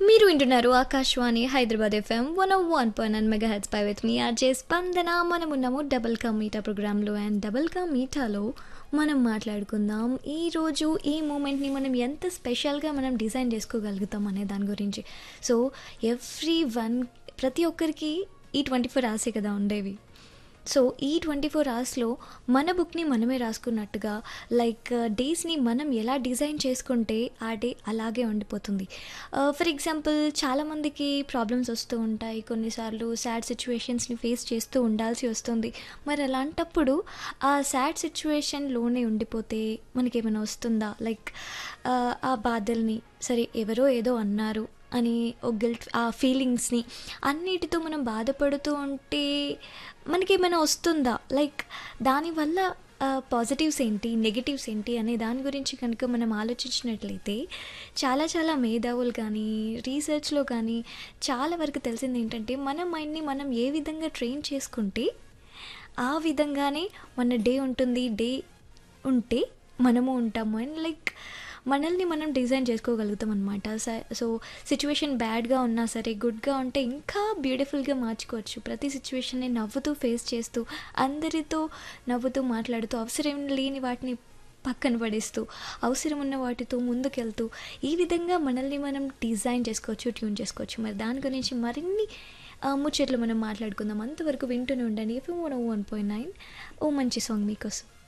మీరు వింటున్నారు Akashvani Hyderabad FM one one point nine megahertz పై విత్ మీ ఆర్జే స్పందన మనం ఉన్నాము డబుల్ కా మీటా ప్రోగ్రాంలో అండ్ డబుల్ కా మీటాలో మనం మాట్లాడుకుందాం ఈరోజు ఈ మూమెంట్ని మనం ఎంత స్పెషల్గా మనం డిజైన్ చేసుకోగలుగుతాం అనే దాని గురించి సో ఎవ్రీ వన్ ప్రతి ఒక్కరికి ఈ ట్వంటీ ఫోర్ అవర్సే కదా ఉండేవి సో ఈ ట్వంటీ ఫోర్ అవర్స్లో మన బుక్ని మనమే రాసుకున్నట్టుగా లైక్ డేస్ని మనం ఎలా డిజైన్ చేసుకుంటే ఆ డే అలాగే ఉండిపోతుంది ఫర్ ఎగ్జాంపుల్ చాలామందికి ప్రాబ్లమ్స్ వస్తూ ఉంటాయి కొన్నిసార్లు సాడ్ సిచ్యువేషన్స్ని ఫేస్ చేస్తూ ఉండాల్సి వస్తుంది మరి అలాంటప్పుడు ఆ సాడ్ సిచ్యువేషన్లోనే ఉండిపోతే మనకేమైనా వస్తుందా లైక్ ఆ బాధల్ని సరే ఎవరో ఏదో అన్నారు అని ఒక గిల్ట్ ఆ ఫీలింగ్స్ని అన్నిటితో మనం బాధపడుతూ ఉంటే మనకేమైనా వస్తుందా లైక్ దానివల్ల పాజిటివ్స్ ఏంటి నెగిటివ్స్ ఏంటి అనే దాని గురించి కనుక మనం ఆలోచించినట్లయితే చాలా చాలా మేధావులు కానీ రీసెర్చ్లో కానీ చాలా వరకు తెలిసింది ఏంటంటే మన మైండ్ని మనం ఏ విధంగా ట్రైన్ చేసుకుంటే ఆ విధంగానే మన డే ఉంటుంది డే ఉంటే మనము ఉంటాము అండ్ లైక్ మనల్ని మనం డిజైన్ చేసుకోగలుగుతాం అనమాట సో సిచ్యువేషన్ బ్యాడ్గా ఉన్నా సరే గుడ్గా ఉంటే ఇంకా బ్యూటిఫుల్గా మార్చుకోవచ్చు ప్రతి సిచ్యువేషన్ని నవ్వుతూ ఫేస్ చేస్తూ అందరితో నవ్వుతూ మాట్లాడుతూ అవసరం లేని వాటిని పక్కన పడేస్తూ అవసరం ఉన్న వాటితో ముందుకెళ్తూ ఈ విధంగా మనల్ని మనం డిజైన్ చేసుకోవచ్చు ట్యూన్ చేసుకోవచ్చు మరి దాని గురించి మరిన్ని ముచ్చట్లు మనం మాట్లాడుకుందాం అంతవరకు వింటూనే ఉండండి FM one one point nine ఓ మంచి సాంగ్ మీకోసం